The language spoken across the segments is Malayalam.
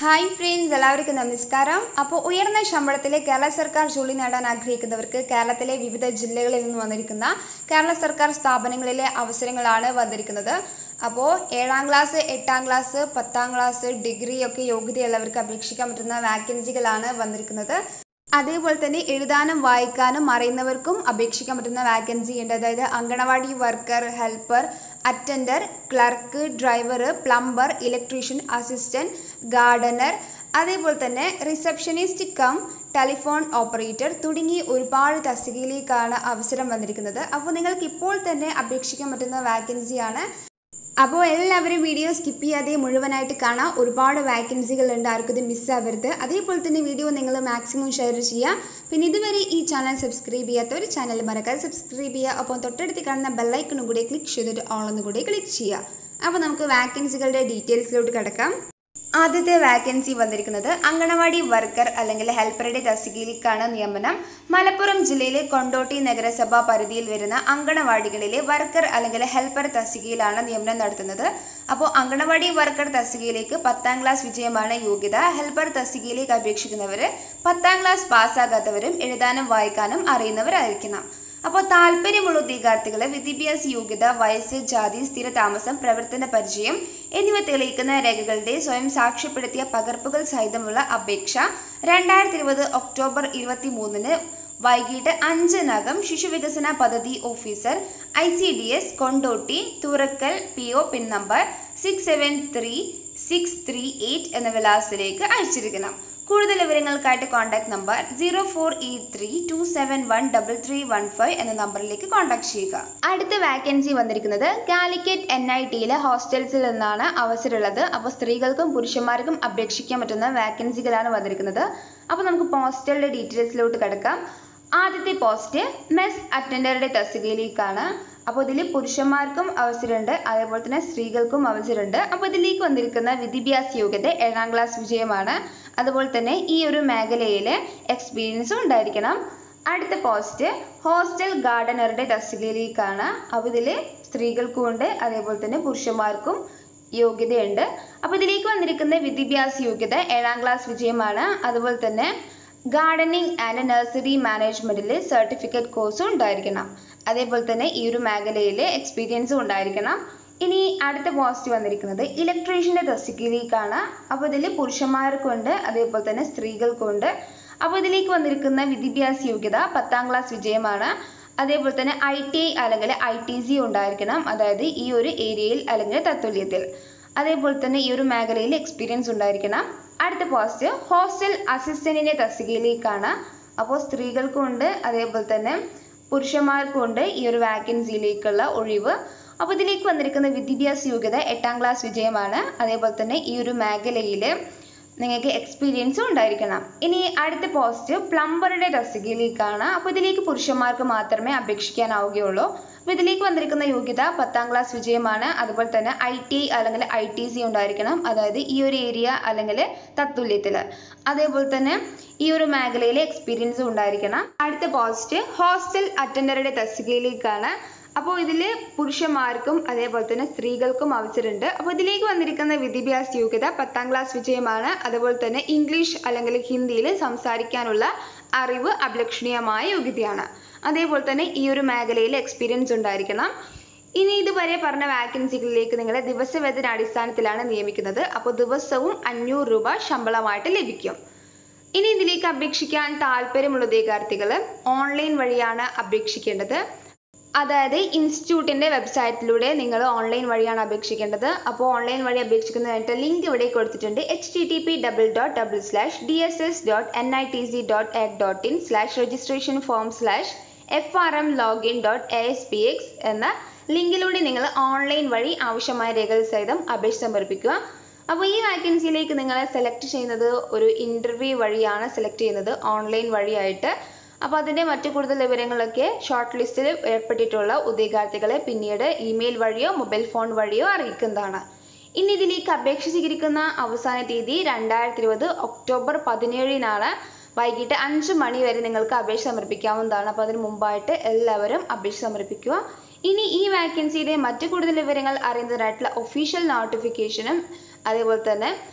ഹായ് ഫ്രണ്ട്സ് എല്ലാവർക്കും നമസ്കാരം അപ്പോൾ ഉയർന്ന ശമ്പളത്തിലെ കേരള സർക്കാർ ജോലി നേടാൻ ആഗ്രഹിക്കുന്നവർക്ക് കേരളത്തിലെ വിവിധ ജില്ലകളിൽ നിന്ന് വന്നിരിക്കുന്ന കേരള സർക്കാർ സ്ഥാപനങ്ങളിലെ അവസരങ്ങളാണ് വന്നിരിക്കുന്നത് അപ്പോൾ ഏഴാം ക്ലാസ് എട്ടാം ക്ലാസ് പത്താം ക്ലാസ് ഡിഗ്രി ഒക്കെ യോഗ്യതയുള്ളവർക്ക് അപേക്ഷിക്കാൻ പറ്റുന്ന വാക്കൻസികളാണ് വന്നിരിക്കുന്നത് അതേപോലെ തന്നെ എഴുതാനും വായിക്കാനും അറിയുന്നവർക്കും അപേക്ഷിക്കാൻ പറ്റുന്ന വാക്കൻസി ഉണ്ട് അതായത് anganwadi worker helper attender clerk driver plumber electrician assistant gardener അതേപോലെ തന്നെ റിസപ്ഷനിസ്റ്റ് കം ടെലിഫോൺ ഓപ്പറേറ്റർ തുടങ്ങി ഒരുപാട് തസ്തികയിലേക്കാണ് അവസരം വന്നിരിക്കുന്നത് അപ്പോൾ നിങ്ങൾക്ക് ഇപ്പോൾ തന്നെ അപേക്ഷിക്കാൻ പറ്റുന്ന വാക്കൻസിയാണ് അപ്പോൾ എല്ലാവരും വീഡിയോ സ്കിപ്പ് ചെയ്യാതെ മുഴുവനായിട്ട് കാണാം ഒരുപാട് വാക്കൻസികളുണ്ട് ആർക്കും ഇത് മിസ്സാവരുത് അതേപോലെ തന്നെ വീഡിയോ നിങ്ങൾ മാക്സിമം ഷെയർ ചെയ്യുക പിന്നെ ഇതുവരെ ഈ ചാനൽ സബ്സ്ക്രൈബ് ചെയ്യാത്തവർ ചാനൽ മറക്കാതെ സബ്സ്ക്രൈബ് ചെയ്യുക ഒപ്പം തൊട്ടടുത്ത് കാണുന്ന ബെല്ലൈക്കണും കൂടി ക്ലിക്ക് ചെയ്തിട്ട് ഓളൊന്നും കൂടി ക്ലിക്ക് ചെയ്യുക അപ്പോൾ നമുക്ക് വാക്കൻസികളുടെ ഡീറ്റെയിൽസിലോട്ട് കിടക്കാം ആദ്യത്തെ വാക്കൻസി വന്നിരിക്കുന്നത് അങ്കണവാടി വർക്കർ അല്ലെങ്കിൽ ഹെൽപ്പറുടെ തസ്തികയിലേക്കാണ് നിയമനം മലപ്പുറം ജില്ലയിലെ കൊണ്ടോട്ടി നഗരസഭ പരിധിയിൽ വരുന്ന അങ്കണവാടികളിലെ വർക്കർ അല്ലെങ്കിൽ ഹെൽപ്പർ തസ്തികയിലാണ് നിയമനം നടത്തുന്നത് അപ്പോൾ അങ്കണവാടി വർക്കർ തസ്തികയിലേക്ക് പത്താം ക്ലാസ് വിജയമാണ് യോഗ്യത ഹെൽപ്പർ തസ്തികയിലേക്ക് അപേക്ഷിക്കുന്നവർ പത്താം ക്ലാസ് പാസ്സാകാത്തവരും എഴുതാനും വായിക്കാനും അറിയുന്നവരായിരിക്കണം അപ്പോൾ താല്പര്യമുള്ള ഉദ്യോഗാർത്ഥികളെ വിദ്യാഭ്യാസ യോഗ്യത വയസ്സ് ജാതി സ്ഥിര താമസം പ്രവർത്തന പരിചയം എന്നിവ തെളിയിക്കുന്ന രേഖകളുടെ സ്വയം സാക്ഷ്യപ്പെടുത്തിയ പകർപ്പുകൾ സഹിതമുള്ള അപേക്ഷ രണ്ടായിരത്തി ഇരുപത് ഒക്ടോബർ ഇരുപത്തി മൂന്നിന് വൈകിട്ട് അഞ്ചിനകം ശിശുവികസന പദ്ധതി officer I C D S Kondotty Thurakkal P O pin number six seven three six three eight എന്ന വിലാസത്തിലേക്ക് അയച്ചിരിക്കണം കൂടുതൽ വിവരങ്ങൾക്കായിട്ട് contact number zero four eight three two seven one double three one five എന്ന നമ്പറിലേക്ക് കോൺടാക്ട് ചെയ്യുക അടുത്ത വാക്കൻസി വന്നിരിക്കുന്നത് കാലിക്കറ്റ് എൻ ഐ ടിയിലെ ഹോസ്റ്റൽസിൽ നിന്നാണ് അവസരമുള്ളത് അപ്പോൾ സ്ത്രീകൾക്കും പുരുഷന്മാർക്കും അപേക്ഷിക്കാൻ പറ്റുന്ന വാക്കൻസികളാണ് വന്നിരിക്കുന്നത് അപ്പോൾ നമുക്ക് പോസ്റ്റലിൻ്റെ ഡീറ്റെയിൽസിലോട്ട് കിടക്കാം ആദ്യത്തെ പോസ്റ്റ് മെസ് അറ്റൻഡറുടെ തസ്തികയിലേക്കാണ് അപ്പോൾ ഇതിൽ പുരുഷന്മാർക്കും അവസരമുണ്ട് അതേപോലെ തന്നെ സ്ത്രീകൾക്കും അവസരമുണ്ട് അപ്പോൾ ഇതിലേക്ക് വന്നിരിക്കുന്ന വിദ്യാഭ്യാസ യോഗ്യത ഏഴാം ക്ലാസ് വിജയമാണ് അതുപോലെ തന്നെ ഈ ഒരു മേഖലയിൽ എക്സ്പീരിയൻസും ഉണ്ടായിരിക്കണം അടുത്ത പോസ്റ്റ് ഹോസ്റ്റൽ ഗാർഡനറുടെ തസ്തികയിലേക്കാണ് അപ്പോൾ ഇതിൽ സ്ത്രീകൾക്കും ഉണ്ട് അതേപോലെ തന്നെ പുരുഷന്മാർക്കും യോഗ്യതയുണ്ട് അപ്പോൾ ഇതിലേക്ക് വന്നിരിക്കുന്ന വിദ്യാഭ്യാസ യോഗ്യത ഏഴാം ക്ലാസ് വിജയമാണ് അതുപോലെ തന്നെ ഗാർഡനിങ് ആൻഡ് നഴ്സറി മാനേജ്മെൻറ്റിൽ സർട്ടിഫിക്കറ്റ് കോഴ്സും ഉണ്ടായിരിക്കണം അതേപോലെ തന്നെ ഈ ഒരു മേഖലയിൽ എക്സ്പീരിയൻസും ഉണ്ടായിരിക്കണം ഇനി അടുത്ത പോസ്റ്റ് വന്നിരിക്കുന്നത് ഇലക്ട്രീഷ്യൻ്റെ തസ്തികയിലേക്കാണ് അപ്പോൾ ഇതിൽ പുരുഷന്മാർക്കുണ്ട് അതേപോലെ തന്നെ സ്ത്രീകൾക്കുണ്ട് അപ്പോൾ ഇതിലേക്ക് വന്നിരിക്കുന്ന വിദ്യാഭ്യാസ യോഗ്യത പത്താം ക്ലാസ് വിജയമാണ് അതേപോലെ തന്നെ ഐ ടി ഐ അല്ലെങ്കിൽ ഐ ടി സി ഉണ്ടായിരിക്കണം അതായത് ഈ ഒരു ഏരിയയിൽ അല്ലെങ്കിൽ തത്തുല്യത്തിൽ അതേപോലെ തന്നെ ഈ ഒരു മേഖലയിൽ എക്സ്പീരിയൻസ് ഉണ്ടായിരിക്കണം അടുത്ത പോസ്റ്റ് ഹോസ്റ്റൽ അസിസ്റ്റന്റിന്റെ തസ്തികയിലേക്കാണ് അപ്പോൾ സ്ത്രീകൾക്കും ഉണ്ട് അതേപോലെ തന്നെ പുരുഷന്മാർക്കും ഉണ്ട് ഈ ഒരു വാക്കൻസിയിലേക്കുള്ള ഒഴിവ് അപ്പോൾ ഇതിലേക്ക് വന്നിരിക്കുന്ന വിദ്യാഭ്യാസ യോഗ്യത എട്ടാം ക്ലാസ് വിജയമാണ് അതേപോലെ തന്നെ ഈ ഒരു മേഖലയിൽ നിങ്ങൾക്ക് എക്സ്പീരിയൻസും ഉണ്ടായിരിക്കണം ഇനി അടുത്ത പോസ്റ്റ് പ്ലംബറുടെ തസ്തികയിലേക്കാണ് അപ്പോൾ ഇതിലേക്ക് പുരുഷന്മാർക്ക് മാത്രമേ അപേക്ഷിക്കാനാവുകയുള്ളൂ അപ്പോൾ ഇതിലേക്ക് വന്നിരിക്കുന്ന യോഗ്യത പത്താം ക്ലാസ് വിജയമാണ് അതുപോലെ തന്നെ ഐ ടി ഐ അല്ലെങ്കിൽ ഐ ടി സി ഉണ്ടായിരിക്കണം അതായത് ഈ ഒരു ഏരിയ അല്ലെങ്കിൽ തത്തുല്യത്തിൽ അതേപോലെ തന്നെ ഈ ഒരു മേഖലയിൽ എക്സ്പീരിയൻസും ഉണ്ടായിരിക്കണം അടുത്ത പോസ്റ്റ് ഹോസ്റ്റൽ അറ്റൻഡറുടെ തസ്തികയിലേക്കാണ് അപ്പോൾ ഇതിൽ പുരുഷന്മാർക്കും അതേപോലെ തന്നെ സ്ത്രീകൾക്കും അവസരമുണ്ട് അപ്പോൾ ഇതിലേക്ക് വന്നിരിക്കുന്ന വിദ്യാഭ്യാസ യോഗ്യത പത്താം ക്ലാസ് വിജയമാണ് അതുപോലെ തന്നെ ഇംഗ്ലീഷ് അല്ലെങ്കിൽ ഹിന്ദിയിൽ സംസാരിക്കാനുള്ള അറിവ് അഭിലഷണീയമായ യോഗ്യതയാണ് അതേപോലെ തന്നെ ഈ ഒരു മേഖലയിൽ എക്സ്പീരിയൻസ് ഉണ്ടായിരിക്കണം ഇനി ഇതുവരെ പറഞ്ഞ വാക്കൻസികളിലേക്ക് നിങ്ങളെ ദിവസവേതന അടിസ്ഥാനത്തിലാണ് നിയമിക്കുന്നത് അപ്പോൾ ദിവസവും അഞ്ഞൂറ് രൂപ ശമ്പളമായിട്ട് ലഭിക്കും ഇനി ഇതിലേക്ക് അപേക്ഷിക്കാൻ താല്പര്യമുള്ള ഉദ്യോഗാർത്ഥികൾ ഓൺലൈൻ വഴിയാണ് അപേക്ഷിക്കേണ്ടത് അതായത് ഇൻസ്റ്റിറ്റ്യൂട്ടിൻ്റെ വെബ്സൈറ്റിലൂടെ നിങ്ങൾ ഓൺലൈൻ വഴിയാണ് അപേക്ഷിക്കേണ്ടത് അപ്പോൾ ഓൺലൈൻ വഴി അപേക്ഷിക്കുന്നതിനായിട്ട് ലിങ്ക് ഇവിടെ കൊടുത്തിട്ടുണ്ട് H T T P double dot double slash D S S dot N I T C dot ac dot in slash registration form slash F R M login dot A S P X എന്ന ലിങ്കിലൂടെ നിങ്ങൾ ഓൺലൈൻ വഴി ആവശ്യമായ രേഖകൾ സഹിതം അപേക്ഷ സമർപ്പിക്കുക അപ്പോൾ ഈ വാക്കൻസിയിലേക്ക് നിങ്ങളെ സെലക്ട് ചെയ്യുന്നത് ഒരു ഇൻ്റർവ്യൂ വഴിയാണ് സെലക്ട് ചെയ്യുന്നത് ഓൺലൈൻ വഴിയായിട്ട് അപ്പോൾ അതിൻ്റെ മറ്റു കൂടുതൽ വിവരങ്ങളൊക്കെ ഷോർട്ട് ലിസ്റ്റിൽ ഏർപ്പെട്ടിട്ടുള്ള ഉദ്യോഗാർത്ഥികളെ പിന്നീട് ഇമെയിൽ വഴിയോ മൊബൈൽ ഫോൺ വഴിയോ അറിയിക്കുന്നതാണ് ഇനി ഇതിലേക്ക് അപേക്ഷ സ്വീകരിക്കുന്ന അവസാന തീയതി രണ്ടായിരത്തി ഇരുപത് ഒക്ടോബർ പതിനേഴിനാണ് വൈകിട്ട് അഞ്ച് മണി വരെ നിങ്ങൾക്ക് അപേക്ഷ സമർപ്പിക്കാവുന്നതാണ് അപ്പോൾ അതിന് മുമ്പായിട്ട് എല്ലാവരും അപേക്ഷ സമർപ്പിക്കുക ഇനി ഈ വാക്കൻസിയുടെ മറ്റു കൂടുതൽ വിവരങ്ങൾ അറിയുന്നതിനായിട്ടുള്ള ഒഫീഷ്യൽ നോട്ടിഫിക്കേഷനും അതേപോലെ തന്നെ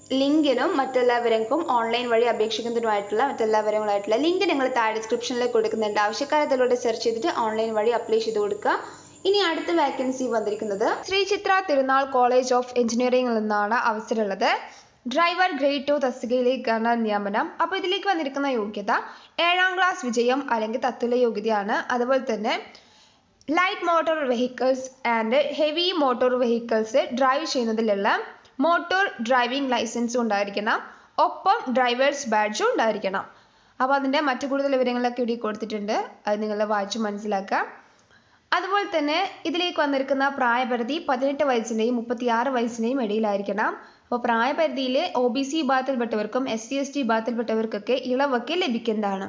ലിങ്കിനും മറ്റെല്ലാ വിവരങ്ങൾക്കും ഓൺലൈൻ വഴി അപേക്ഷിക്കുന്നതിനുമായിട്ടുള്ള മറ്റെല്ലാ വിവരങ്ങളായിട്ടുള്ള ലിങ്ക് നിങ്ങൾ താഴെ ഡിസ്ക്രിപ്ഷനിൽ കൊടുക്കുന്നുണ്ട് ആവശ്യക്കാരത്തിലൂടെ സെർച്ച് ചെയ്തിട്ട് ഓൺലൈൻ വഴി അപ്ലൈ ചെയ്ത് കൊടുക്കുക ഇനി അടുത്ത വേക്കൻസി വന്നിരിക്കുന്നത് ശ്രീ ചിത്ര തിരുനാൾ കോളേജ് ഓഫ് എഞ്ചിനീയറിംഗിൽ നിന്നാണ് അവസരമുള്ളത് ഡ്രൈവർ ഗ്രേഡ് ടു തസ്തികയിലേക്കാണ് നിയമനം അപ്പോൾ ഇതിലേക്ക് വന്നിരിക്കുന്ന യോഗ്യത ഏഴാം ക്ലാസ് വിജയം അല്ലെങ്കിൽ തത്തുല്യ യോഗ്യതയാണ് അതുപോലെ തന്നെ light motor vehicles and heavy motor vehicles drive ചെയ്യുന്നതിലുള്ള മോട്ടോർ ഡ്രൈവിംഗ് ലൈസൻസും ഉണ്ടായിരിക്കണം ഒപ്പം ഡ്രൈവേഴ്സ് ബാഡ്ജും ഉണ്ടായിരിക്കണം അപ്പോൾ അതിൻ്റെ മറ്റു കൂടുതൽ വിവരങ്ങളൊക്കെ ഇവിടെ കൊടുത്തിട്ടുണ്ട് അത് നിങ്ങൾ വായിച്ച് മനസ്സിലാക്കുക അതുപോലെ തന്നെ ഇതിലേക്ക് വന്നിരിക്കുന്ന പ്രായപരിധി പതിനെട്ട് വയസ്സിൻ്റെയും മുപ്പത്തിയാറ് വയസ്സിൻ്റെയും ഇടയിലായിരിക്കണം അപ്പോൾ പ്രായപരിധിയിൽ ഒ ബി സി വിഭാഗത്തിൽപ്പെട്ടവർക്കും എസ് സി എസ് ടി വിഭാഗത്തിൽപ്പെട്ടവർക്കൊക്കെ ഇളവൊക്കെ ലഭിക്കുന്നതാണ്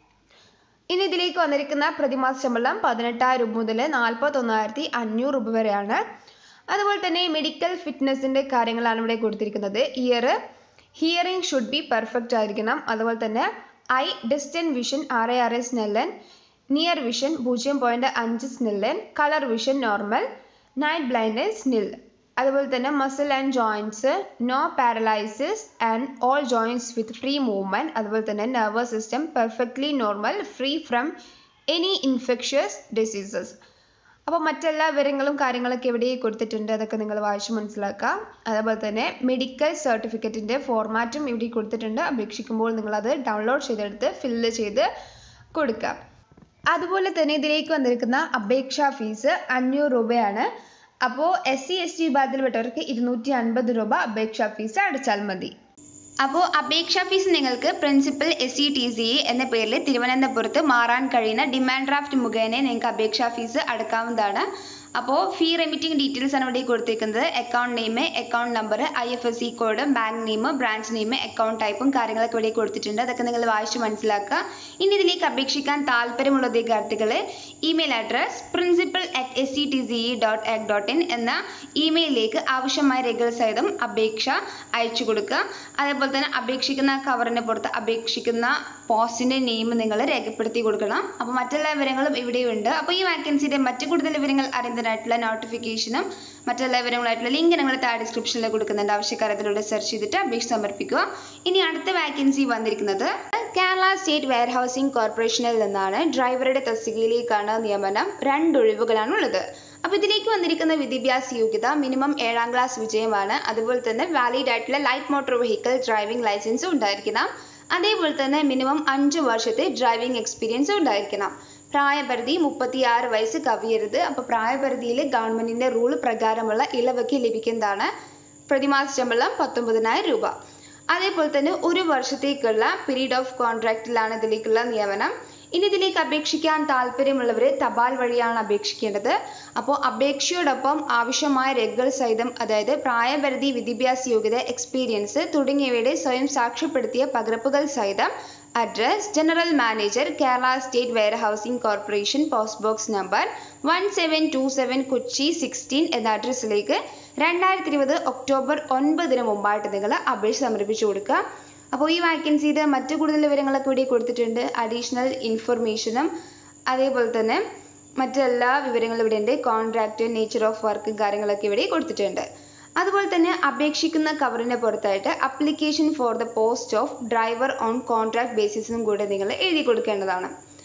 ഇനി ഇതിലേക്ക് വന്നിരിക്കുന്ന പ്രതിമാസ ശമ്പളം പതിനെട്ടായിരം രൂപ മുതൽ നാൽപ്പത്തൊന്നായിരത്തി അഞ്ഞൂറ് രൂപ വരെയാണ് അതുപോലെ തന്നെ മെഡിക്കൽ ഫിറ്റ്നസിൻ്റെ കാര്യങ്ങളാണ് ഇവിടെ കൊടുത്തിരിക്കുന്നത് ear hearing should be perfect ആയിരിക്കണം അതുപോലെ തന്നെ ഐ ഡിസ്റ്റൻറ്റ് വിഷൻ ആറ് ആറ് സ്നെല്ലൻ നിയർ വിഷൻ പൂജ്യം പോയിൻറ്റ് അഞ്ച് Snellen colour vision normal night blindness nil അതുപോലെ തന്നെ muscle and joints no paralysis and all joints with free movement അതുപോലെ തന്നെ nervous system perfectly normal free from any infectious diseases അപ്പോൾ മറ്റെല്ലാ വിവരങ്ങളും കാര്യങ്ങളൊക്കെ ഇവിടെ കൊടുത്തിട്ടുണ്ട് അതൊക്കെ നിങ്ങൾ വായിച്ച് മനസ്സിലാക്കുക അതേപോലെ തന്നെ മെഡിക്കൽ സർട്ടിഫിക്കറ്റിൻ്റെ ഫോർമാറ്റും ഇവിടെ കൊടുത്തിട്ടുണ്ട് അപേക്ഷിക്കുമ്പോൾ നിങ്ങളത് ഡൗൺലോഡ് ചെയ്തെടുത്ത് ഫില്ല് ചെയ്ത് കൊടുക്കുക അതുപോലെ തന്നെ ഇതിലേക്ക് വന്നിരിക്കുന്ന അപേക്ഷാ ഫീസ് അഞ്ഞൂറ് രൂപയാണ് അപ്പോൾ എസ് സി എസ് ടി വിഭാഗത്തിൽപ്പെട്ടവർക്ക് ഇരുന്നൂറ്റി അൻപത് രൂപ അപേക്ഷാ ഫീസ് അടച്ചാൽ മതി അപ്പോൾ അപേക്ഷാ ഫീസ് നിങ്ങൾക്ക് principal S C T C എന്ന പേരിൽ തിരുവനന്തപുരത്ത് മാറാൻ കഴിയുന്ന ഡിമാൻഡ് ഡ്രാഫ്റ്റ് മുഖേന നിങ്ങൾക്ക് അപേക്ഷാ ഫീസ് അടക്കാവുന്നതാണ് അപ്പോൾ ഫീ റെമിറ്റിംഗ് ഡീറ്റെയിൽസ് ആണ് ഇവിടെ കൊടുത്തേക്കുന്നത് account name account number I F S C code bank name branch name account ടൈപ്പും കാര്യങ്ങളൊക്കെ ഇവിടെ കൊടുത്തിട്ടുണ്ട് അതൊക്കെ നിങ്ങൾ വായിച്ച് മനസ്സിലാക്കുക ഇനി ഇതിലേക്ക് അപേക്ഷിക്കാൻ താല്പര്യമുള്ള ഉദ്യോഗാർത്ഥികൾ email address principal at S C T C dot ac dot in എന്ന ഇമെയിലിലേക്ക് ആവശ്യമായ രേഖകൾ സഹിതം അപേക്ഷ അയച്ചു കൊടുക്കുക അതേപോലെ തന്നെ അപേക്ഷിക്കുന്ന കവറിന് പുറത്ത് അപേക്ഷിക്കുന്ന പോസ്റ്റിൻ്റെ നെയിം നിങ്ങൾ രേഖപ്പെടുത്തി കൊടുക്കണം അപ്പോൾ മറ്റെല്ലാ വിവരങ്ങളും ഇവിടെയുണ്ട് അപ്പോൾ ഈ വാക്കൻസിയുടെ മറ്റു കൂടുതൽ വിവരങ്ങൾ അറിയുന്നതിനായിട്ടുള്ള നോട്ടിഫിക്കേഷനും മറ്റെല്ലാ വിവരങ്ങളായിട്ടുള്ള ലിങ്ക് നിങ്ങൾ താഴെ ഡിസ്ക്രിപ്ഷനിൽ കൊടുക്കുന്നുണ്ട് ആവശ്യക്കാരത്തിലൂടെ സെർച്ച് ചെയ്തിട്ട് അപേക്ഷ സമർപ്പിക്കുക ഇനി അടുത്ത വാക്കൻസി വന്നിരിക്കുന്നത് കേരള സ്റ്റേറ്റ് വെയർ ഹൗസിംഗ് കോർപ്പറേഷനിൽ നിന്നാണ് ഡ്രൈവറുടെ തസ്തികയിലേക്കാണ് നിയമനം രണ്ട് ഒഴിവുകളാണ് ഉള്ളത് അപ്പോൾ ഇതിലേക്ക് വന്നിരിക്കുന്ന വിദ്യാഭ്യാസ യോഗ്യത മിനിമം ഏഴാം ക്ലാസ് വിജയമാണ് അതുപോലെ തന്നെ വാലിഡ് ആയിട്ടുള്ള ലൈറ്റ് മോട്ടോർ വെഹിക്കിൾ ഡ്രൈവിംഗ് ലൈസൻസും ഉണ്ടായിരിക്കണം അതേപോലെ തന്നെ മിനിമം അഞ്ച് വർഷത്തെ ഡ്രൈവിംഗ് എക്സ്പീരിയൻസും ഉണ്ടായിരിക്കണം പ്രായപരിധി മുപ്പത്തിയാറ് വയസ്സ് കവിയരുത് അപ്പോൾ പ്രായപരിധിയിൽ ഗവൺമെൻറ്റിൻ്റെ റൂൾ പ്രകാരമുള്ള ഇളവൊക്കെ ലഭിക്കുന്നതാണ് പ്രതിമാസ ശമ്പളം പത്തൊമ്പതിനായിരം രൂപ അതേപോലെ തന്നെ ഒരു വർഷത്തേക്കുള്ള പീരീഡ് ഓഫ് കോൺട്രാക്റ്റിലാണ് ഇതിലേക്കുള്ള നിയമനം ഇനി ഇതിലേക്ക് അപേക്ഷിക്കാൻ താല്പര്യമുള്ളവർ തപാൽ വഴിയാണ് അപേക്ഷിക്കേണ്ടത് അപ്പോൾ അപേക്ഷയോടൊപ്പം ആവശ്യമായ രേഖകൾ സഹിതം അതായത് പ്രായപരിധി വിദ്യാഭ്യാസ യോഗ്യത എക്സ്പീരിയൻസ് തുടങ്ങിയവയുടെ സ്വയം സാക്ഷ്യപ്പെടുത്തിയ പകർപ്പുകൾ സഹിതം address general manager Kerala state warehousing corporation post box number one seven two seven Kochi sixteen എന്ന അഡ്രസ്സിലേക്ക് രണ്ടായിരത്തി ഇരുപത് ഒക്ടോബർ ഒൻപതിന് മുമ്പായിട്ട് നിങ്ങൾ അപേക്ഷ സമർപ്പിച്ചു കൊടുക്കുക അപ്പോൾ ഈ വാക്കൻസിയുടെ മറ്റു കൂടുതൽ വിവരങ്ങളൊക്കെ ഇവിടെ കൊടുത്തിട്ടുണ്ട് അഡീഷണൽ ഇൻഫർമേഷനും അതേപോലെ തന്നെ മറ്റെല്ലാ വിവരങ്ങളും ഇവിടെ ഉണ്ട് കോൺട്രാക്റ്റ് നേച്ചർ ഓഫ് വർക്ക് കാര്യങ്ങളൊക്കെ ഇവിടെ കൊടുത്തിട്ടുണ്ട് അതുപോലെ തന്നെ അപേക്ഷിക്കുന്ന കവറിൻ്റെ പുറത്തായിട്ട് application for the post of driver on contract ബേസിസും കൂടെ നിങ്ങൾ എഴുതി കൊടുക്കേണ്ടതാണ്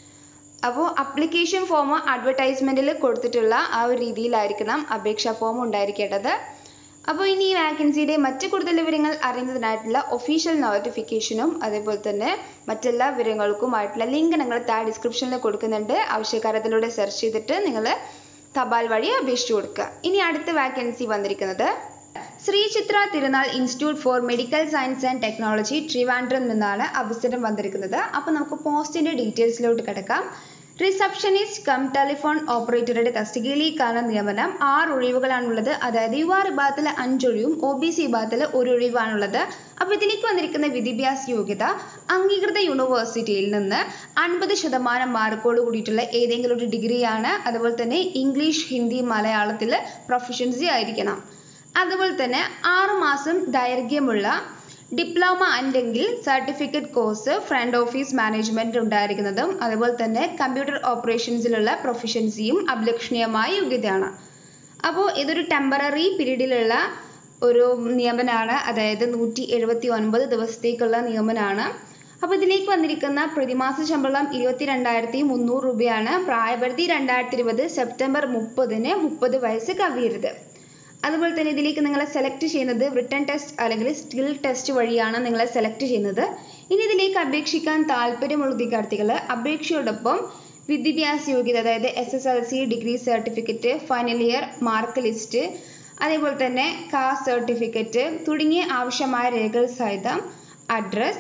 അപ്പോൾ അപ്ലിക്കേഷൻ ഫോം അഡ്വർടൈസ്മെൻറ്റിൽ കൊടുത്തിട്ടുള്ള ആ ഒരു രീതിയിലായിരിക്കണം അപേക്ഷാ ഫോം ഉണ്ടായിരിക്കേണ്ടത് അപ്പോൾ ഇനി ഈ വാക്കൻസിയുടെ മറ്റു കൂടുതൽ വിവരങ്ങൾ അറിയുന്നതിനായിട്ടുള്ള ഒഫീഷ്യൽ നോട്ടിഫിക്കേഷനും അതേപോലെ തന്നെ മറ്റെല്ലാ വിവരങ്ങൾക്കുമായിട്ടുള്ള ലിങ്ക് ഞങ്ങൾ താഴെ ഡിസ്ക്രിപ്ഷനിൽ കൊടുക്കുന്നുണ്ട് ആവശ്യക്കാരത്തിലൂടെ സെർച്ച് ചെയ്തിട്ട് നിങ്ങൾ തപാൽ വഴി അപേക്ഷിച്ചു കൊടുക്കുക ഇനി അടുത്ത വാക്കൻസി വന്നിരിക്കുന്നത് Sree Chitra Thirunal institute for medical science and technology Trivandrum നിന്നാണ് അവസരം വന്നിരിക്കുന്നത് അപ്പോൾ നമുക്ക് പോസ്റ്റിൻ്റെ ഡീറ്റെയിൽസിലോട്ട് കിടക്കാം റിസപ്ഷനിസ്റ്റ് കം ടെലിഫോൺ ഓപ്പറേറ്ററുടെ തസ്തികയിലേക്കാണ് നിയമനം ആറ് ഒഴിവുകളാണുള്ളത് അതായത് യുവ വിഭാഗത്തിൽ അഞ്ചൊഴിവും ഒ ബി സി വിഭാഗത്തിൽ ഒരു ഒഴിവാണുള്ളത് അപ്പോൾ ഇതിലേക്ക് വന്നിരിക്കുന്ന വിദ്യാഭ്യാസ യോഗ്യത അംഗീകൃത യൂണിവേഴ്സിറ്റിയിൽ നിന്ന് അൻപത് ശതമാനം മാർക്കോട് കൂടിയിട്ടുള്ള ഏതെങ്കിലും ഒരു ഡിഗ്രിയാണ് അതുപോലെ തന്നെ ഇംഗ്ലീഷ് ഹിന്ദി മലയാളത്തിൽ പ്രൊഫഷൻസി ആയിരിക്കണം അതുപോലെ തന്നെ ആറ് മാസം ദൈർഘ്യമുള്ള ഡിപ്ലോമ അല്ലെങ്കിൽ certificate course front office management ഉണ്ടായിരിക്കുന്നതും അതുപോലെ തന്നെ കമ്പ്യൂട്ടർ ഓപ്പറേഷൻസിലുള്ള പ്രൊഫഷൻസിയും അഭിലഷണീയമായ യോഗ്യതയാണ് അപ്പോൾ ഇതൊരു ടെമ്പററി പീരീഡിലുള്ള ഒരു നിയമനമാണ് അതായത് നൂറ്റി എഴുപത്തി ഒൻപത് ദിവസത്തേക്കുള്ള നിയമനമാണ് അപ്പോൾ ഇതിലേക്ക് വന്നിരിക്കുന്ന പ്രതിമാസ ശമ്പളം ഇരുപത്തി രണ്ടായിരത്തി മുന്നൂറ് രൂപയാണ് പ്രായപരിധി രണ്ടായിരത്തി ഇരുപത് സെപ്റ്റംബർ മുപ്പതിന് മുപ്പത് വയസ്സ് കവിയരുത് അതുപോലെ തന്നെ ഇതിലേക്ക് നിങ്ങളെ സെലക്ട് ചെയ്യുന്നത് റിട്ടേൺ ടെസ്റ്റ് അല്ലെങ്കിൽ സ്കിൽ ടെസ്റ്റ് വഴിയാണ് നിങ്ങളെ സെലക്ട് ചെയ്യുന്നത് ഇനി ഇതിലേക്ക് അപേക്ഷിക്കാൻ താല്പര്യമുള്ള ഉദ്യോഗാർത്ഥികൾ അപേക്ഷയോടൊപ്പം വിദ്യാഭ്യാസ യോഗ്യത അതായത് S S L C degree certificate final year mark list അതേപോലെ തന്നെ കാസ്റ്റ് സർട്ടിഫിക്കറ്റ് തുടങ്ങിയ ആവശ്യമായ രേഖകൾ സഹിതം address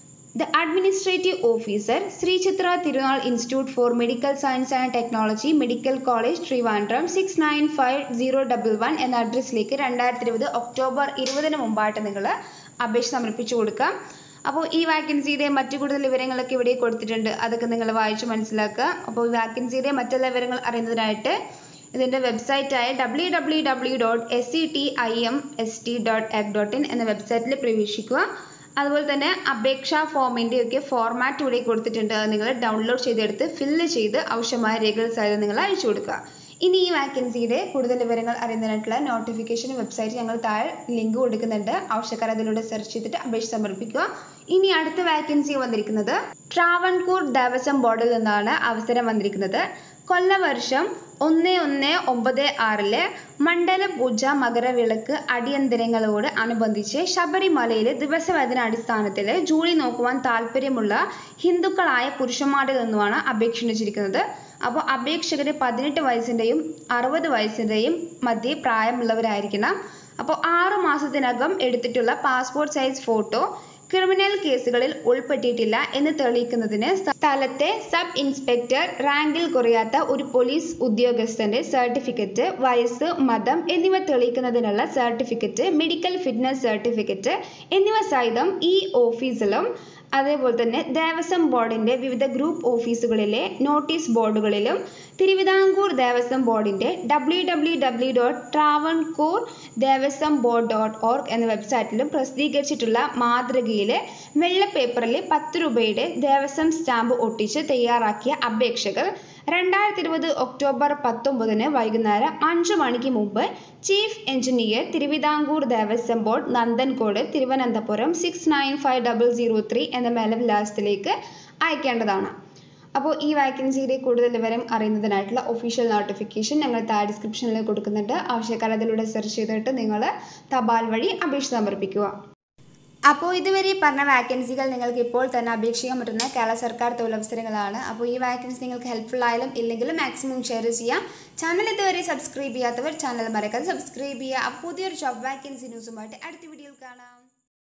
the administrative officer Sree Chitra Thirunal institute for medical science and technology medical college Trivandrum six nine five zero double one എന്ന അഡ്രസ്സിലേക്ക് രണ്ടായിരത്തി ഇരുപത് ഒക്ടോബർ ഇരുപതിന് മുമ്പായിട്ട് നിങ്ങൾ അപേക്ഷ സമർപ്പിച്ചു കൊടുക്കാം അപ്പോൾ ഈ വാക്കൻസിയുടെ മറ്റു കൂടുതൽ വിവരങ്ങളൊക്കെ ഇവിടെ കൊടുത്തിട്ടുണ്ട് അതൊക്കെ നിങ്ങൾ വായിച്ച് മനസ്സിലാക്കുക അപ്പോൾ ഈ വാക്കൻസിയുടെ മറ്റുള്ള വിവരങ്ങൾ അറിയുന്നതിനായിട്ട് ഇതിൻ്റെ വെബ്സൈറ്റായ W W W dot S C T I M S T dot ac dot in എന്ന വെബ്സൈറ്റിൽ പ്രവേശിക്കുക അതുപോലെ തന്നെ അപേക്ഷാ ഫോമിൻ്റെ ഒക്കെ ഫോർമാറ്റ് ഇവിടെ കൊടുത്തിട്ടുണ്ട് അത് നിങ്ങൾ ഡൗൺലോഡ് ചെയ്തെടുത്ത് ഫില്ല് ചെയ്ത് ആവശ്യമായ രേഖകൾ സഹിതം നിങ്ങൾ അയച്ചു കൊടുക്കുക ഇനി ഈ വാക്കൻസിയുടെ കൂടുതൽ വിവരങ്ങൾ അറിയുന്നതിനായിട്ടുള്ള നോട്ടിഫിക്കേഷൻ വെബ്സൈറ്റ് ഞങ്ങൾ താഴെ ലിങ്ക് കൊടുക്കുന്നുണ്ട് ആവശ്യക്കാർ അതിലൂടെ സെർച്ച് ചെയ്തിട്ട് അപേക്ഷ സമർപ്പിക്കുക ഇനി അടുത്ത വാക്കൻസി വന്നിരിക്കുന്നത് ട്രാവൺകൂർ ദേവസ്വം ബോർഡിൽ നിന്നാണ് അവസരം വന്നിരിക്കുന്നത് കൊല്ലവർഷം ഒന്ന് ഒന്ന് ഒമ്പത് ആറിലെ മണ്ഡല പൂജ മകരവിളക്ക് അടിയന്തരങ്ങളോട് അനുബന്ധിച്ച് ശബരിമലയിലെ ദിവസവേതന അടിസ്ഥാനത്തിൽ ജോലി നോക്കുവാൻ താല്പര്യമുള്ള ഹിന്ദുക്കളായ പുരുഷന്മാരിൽ നിന്നുമാണ് അപേക്ഷ ക്ഷണിച്ചിരിക്കുന്നത് അപ്പോൾ അപേക്ഷകർ പതിനെട്ട് വയസ്സിൻ്റെയും അറുപത് വയസ്സിൻ്റെയും മധ്യേ പ്രായമുള്ളവരായിരിക്കണം അപ്പോൾ ആറു മാസത്തിനകം എടുത്തിട്ടുള്ള പാസ്പോർട്ട് സൈസ് ഫോട്ടോ ക്രിമിനൽ കേസുകളിൽ ഉൾപ്പെട്ടിട്ടില്ല എന്ന് തെളിയിക്കുന്നതിന് സ്ഥലത്തെ സബ് ഇൻസ്പെക്ടർ റാങ്കിൽ കുറയാത്ത ഒരു പോലീസ് ഉദ്യോഗസ്ഥന്റെ സർട്ടിഫിക്കറ്റ് വയസ്സ് മതം എന്നിവ തെളിയിക്കുന്നതിനുള്ള സർട്ടിഫിക്കറ്റ് മെഡിക്കൽ ഫിറ്റ്നസ് സർട്ടിഫിക്കറ്റ് എന്നിവ സഹിതം ഈ ഓഫീസിലും അതേപോലെ തന്നെ ദേവസ്വം ബോർഡിൻ്റെ വിവിധ ഗ്രൂപ്പ് ഓഫീസുകളിലെ നോട്ടീസ് ബോർഡുകളിലും തിരുവിതാംകൂർ ദേവസ്വം ബോർഡിൻ്റെ W W W dot Travancore Devaswom board dot org എന്ന വെബ്സൈറ്റിലും പ്രസിദ്ധീകരിച്ചിട്ടുള്ള മാതൃകയിലെ വെള്ള പേപ്പറിൽ പത്ത് രൂപയുടെ ദേവസ്വം സ്റ്റാമ്പ് ഒട്ടിച്ച് തയ്യാറാക്കിയ അപേക്ഷകൾ രണ്ടായിരത്തി ഇരുപത് ഒക്ടോബർ പത്തൊമ്പതിന് വൈകുന്നേരം അഞ്ച് മണിക്ക് മുമ്പ് chief engineer Thiruvithamkoor Devaswom board Nanthancode Thiruvananthapuram six nine five double zero three എന്ന മേലവിലാസത്തിലേക്ക് അയക്കേണ്ടതാണ് അപ്പോൾ ഈ വാക്കൻസിയുടെ കൂടുതൽ വിവരം അറിയുന്നതിനായിട്ടുള്ള ഒഫീഷ്യൽ നോട്ടിഫിക്കേഷൻ ഞങ്ങൾ താഴെ ഡിസ്ക്രിപ്ഷനിൽ കൊടുക്കുന്നുണ്ട് ആവശ്യക്കാർ അതിലൂടെ സെർച്ച് ചെയ്തിട്ട് നിങ്ങൾ തപാൽ വഴി അപേക്ഷ സമർപ്പിക്കുക അപ്പോൾ ഇതുവരെ ഈ പറഞ്ഞ വാക്കൻസികൾ നിങ്ങൾക്ക് ഇപ്പോൾ തന്നെ അപേക്ഷിക്കാൻ പറ്റുന്ന കേരള സർക്കാർ തൊഴിലവസരങ്ങളാണ് അപ്പോൾ ഈ വാക്കൻസി നിങ്ങൾക്ക് ഹെൽപ്ഫുൾ ആയാലും ഇല്ലെങ്കിലും മാക്സിമം ഷെയർ ചെയ്യാം ചാനൽ ഇതുവരെ സബ്സ്ക്രൈബ് ചെയ്യാത്തവർ ചാനൽ മറക്കാതെ സബ്സ്ക്രൈബ് ചെയ്യുക അപ്പോൾ പുതിയൊരു ജോബ് വാക്കൻസി ന്യൂസുമായിട്ട് അടുത്ത വീഡിയോയിൽ കാണാം